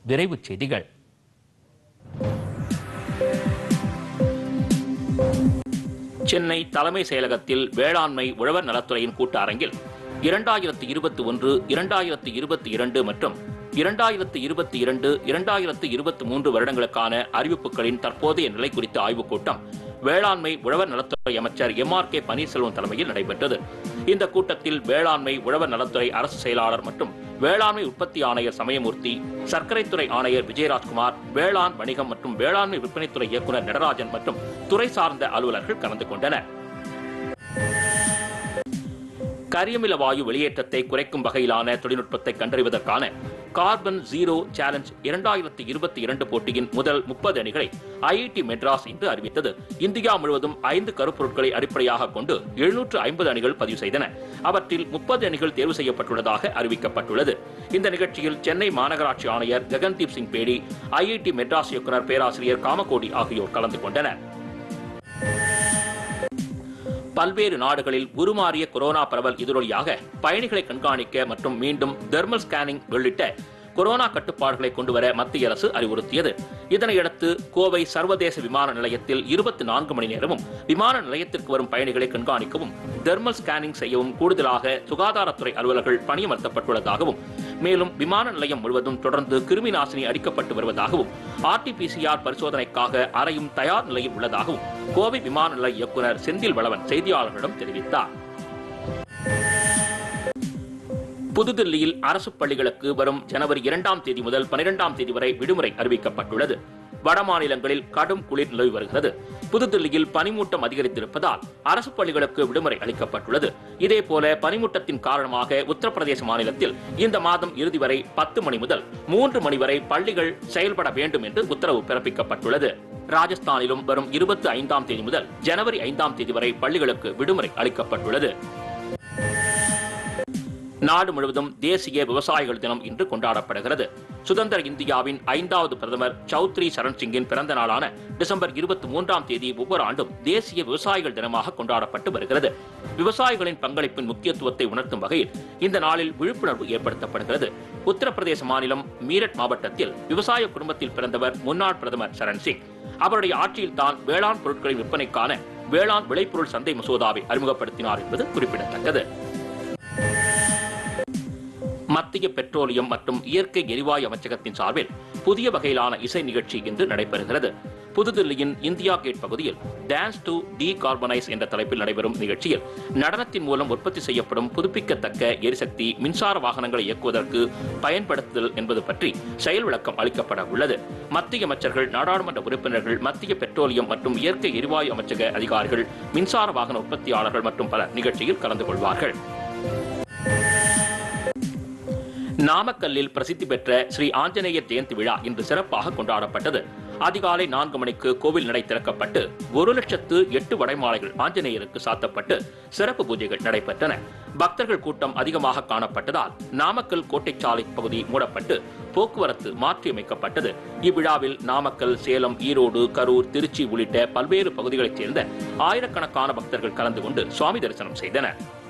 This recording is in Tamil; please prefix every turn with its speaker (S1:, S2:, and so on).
S1: விரைவுச் செய்திகள் சென்னை தலைமை செயலகத்தில் வேளாண்மை உழவர் நலத்துறையின் கூட்ட அரங்கில் இரண்டாயிரத்து இருபத்தி ஒன்று இரண்டாயிரத்து இருபத்தி இரண்டு மற்றும் இரண்டாயிரத்து இருபத்தி இரண்டு இரண்டாயிரத்து இருபத்தி மூன்று வருடங்களுக்கான அறிவிப்புகளின் தற்போதைய நிலை குறித்த ஆய்வுக் கூட்டம் வேளாண்மை உழவர் நலத்துறை அமைச்சர் எம் ஆர் கே பன்னீர்செல்வம் தலைமையில் நடைபெற்றது இந்த கூட்டத்தில் வேளாண்மை உழவர் நலத்துறை அரசு செயலாளர் மற்றும் வேளாண்மை உற்பத்தி ஆணையர் சமயமூர்த்தி சர்க்கரைத்துறை ஆணையர் விஜயராஜ்குமார் வேளாண் வணிகம் மற்றும் வேளாண்மை விற்பனைத்துறை இயக்குநர் நடராஜன் மற்றும் துறை சார்ந்த அலுவலர்கள் கலந்து கொண்டனர் கரியமில வாயு வெளியேற்றத்தை குறைக்கும் வகையிலான தொழில்நுட்பத்தை கண்டறிவதற்கான கார்பன் ஜீரோ சேலஞ்ச் இரண்டாயிரத்தி இருபத்தி இரண்டு போட்டியின் முதல் முப்பது அணிகளை ஐஐடி மெட்ராஸ் இன்று அறிவித்தது இந்தியா முழுவதும் ஐந்து கருப்பொருட்களை அடிப்படையாக கொண்டு எழுநூற்று ஐம்பது அணிகள் பதிவு செய்தன அவற்றில் முப்பது அணிகள் தேர்வு செய்யப்பட்டுள்ளதாக அறிவிக்கப்பட்டுள்ளது இந்த நிகழ்ச்சியில் சென்னை மாநகராட்சி ஆணையர் ககன்தீப் சிங் பேடி ஐஐடி மெட்ராஸ் இயக்குநர் பேராசிரியர் காமகோடி ஆகியோர் கலந்து கொண்டனர் பல்வேறு நாடுகளில் உருமாறிய கொரோனா பரவல் எதிரொலியாக பயணிகளை கண்காணிக்க மற்றும் மீண்டும் தெர்மல் ஸ்கேனிங் உள்ளிட்ட கொரோனா கட்டுப்பாடுகளை கொண்டுவர மத்திய அரசு அறிவுறுத்தியது இதனையடுத்து கோவை சர்வதேச விமான நிலையத்தில் இருபத்தி நான்கு மணி நேரமும் விமான நிலையத்திற்கு வரும் பயணிகளை கண்காணிக்கவும் தெர்மல் ஸ்கேனிங் செய்யவும் கூடுதலாக சுகாதாரத்துறை அலுவலர்கள் பணியமர்த்தப்பட்டுள்ளதாகவும் மேலும் விமான நிலையம் முழுவதும் தொடர்ந்து கிருமி நாசினி அடிக்கப்பட்டு வருவதாகவும் ஆர்டிபிசிஆர் பரிசோதனைக்காக அறையும் தயார் நிலையில் உள்ளதாகவும் கோவை விமான நிலைய இயக்குநர் செந்தில் வளவன் செய்தியாளர்களிடம் தெரிவித்தார் புதுதில்லியில் அரசு பள்ளிகளுக்கு வரும் ஜனவரி இரண்டாம் தேதி முதல் பனிரெண்டாம் தேதி வரை விடுமுறை அறிவிக்கப்பட்டுள்ளது வட மாநிலங்களில் கடும் குளிர் நிலவி வருகிறது புதுதில்லியில் பனிமூட்டம் அதிகரித்திருப்பதால் அரசு பள்ளிகளுக்கு விடுமுறை அளிக்கப்பட்டுள்ளது இதேபோல பனிமூட்டத்தின் காரணமாக உத்தரப்பிரதேச மாநிலத்தில் இந்த மாதம் இறுதி வரை பத்து மணி முதல் மூன்று மணி வரை பள்ளிகள் செயல்பட வேண்டும் என்று உத்தரவு பிறப்பிக்கப்பட்டுள்ளது ராஜஸ்தானிலும் வரும் இருபத்தி ஐந்தாம் தேதி முதல் ஜனவரி ஐந்தாம் தேதி வரை பள்ளிகளுக்கு விடுமுறை அளிக்கப்பட்டுள்ளது நாடு முழுவதும் தேசிய விவசாயிகள் தினம் இன்று கொண்டாடப்படுகிறது சுதந்திர இந்தியாவின் ஐந்தாவது பிரதமர் சௌத்ரி சரண் சிங்கின் பிறந்த நாளான டிசம்பர் இருபத்தி மூன்றாம் தேதி ஒவ்வொரு ஆண்டும் தேசிய விவசாயிகள் தினமாக கொண்டாடப்பட்டு வருகிறது விவசாயிகளின் பங்களிப்பின் முக்கியத்துவத்தை உணர்த்தும் வகையில் இந்த நாளில் விழிப்புணர்வு ஏற்படுத்தப்படுகிறது உத்தரப்பிரதேச மாநிலம் மீரட் மாவட்டத்தில் விவசாய குடும்பத்தில் பிறந்தவர் முன்னாள் பிரதமர் சரண் சிங் அவருடைய ஆட்சியில் தான் வேளாண் பொருட்களின் விற்பனைக்கான வேளாண் விளைபொருள் சந்தை மசோதாவை அறிமுகப்படுத்தினார் என்பது குறிப்பிடத்தக்கது மத்திய பெட்ரோலியம் மற்றும் இயற்கை எரிவாயு அமைச்சகத்தின் சார்பில் புதிய வகையிலான இசை நிகழ்ச்சி இன்று நடைபெறுகிறது புதுதில்லியின் இந்தியா கேட் பகுதியில் டான்ஸ் டு டி கார்பனைஸ் என்ற தலைப்பில் நடைபெறும் நிகழ்ச்சியில் நடனத்தின் மூலம் உற்பத்தி செய்யப்படும் புதுப்பிக்கத்தக்க எரிசக்தி மின்சார வாகனங்களை இயக்குவதற்கு பயன்படுத்துதல் என்பது பற்றி செயல் விளக்கம் அளிக்கப்பட உள்ளது மத்திய அமைச்சர்கள் நாடாளுமன்ற உறுப்பினர்கள் மத்திய பெட்ரோலியம் மற்றும் இயற்கை எரிவாயு அமைச்சக அதிகாரிகள் மின்சார வாகன உற்பத்தியாளர்கள் மற்றும் பலர் நிகழ்ச்சியில் கலந்து கொள்வார்கள் நாமக்கல்லில் பிரசித்தி பெற்ற ஸ்ரீ ஆஞ்சநேயர் ஜெயந்தி விழா இன்று சிறப்பாக கொண்டாடப்பட்டது அதிகாலை நான்கு மணிக்கு கோவில் நடை திறக்கப்பட்டு ஒரு லட்சத்து எட்டு வடைமாலைகள் ஆஞ்சநேயருக்கு சாத்தப்பட்டு சிறப்பு பூஜைகள் நடைபெற்றன பக்தர்கள் கூட்டம் அதிகமாக காணப்பட்டதால் நாமக்கல் கோட்டைச்சாலை பகுதி மூடப்பட்டு போக்குவரத்து மாற்றியமைக்கப்பட்டது இவ்விழாவில் நாமக்கல் சேலம் ஈரோடு கரூர் திருச்சி உள்ளிட்ட பல்வேறு பகுதிகளைச் சேர்ந்த ஆயிரக்கணக்கான பக்தர்கள் கலந்து கொண்டு சுவாமி தரிசனம் செய்தனர்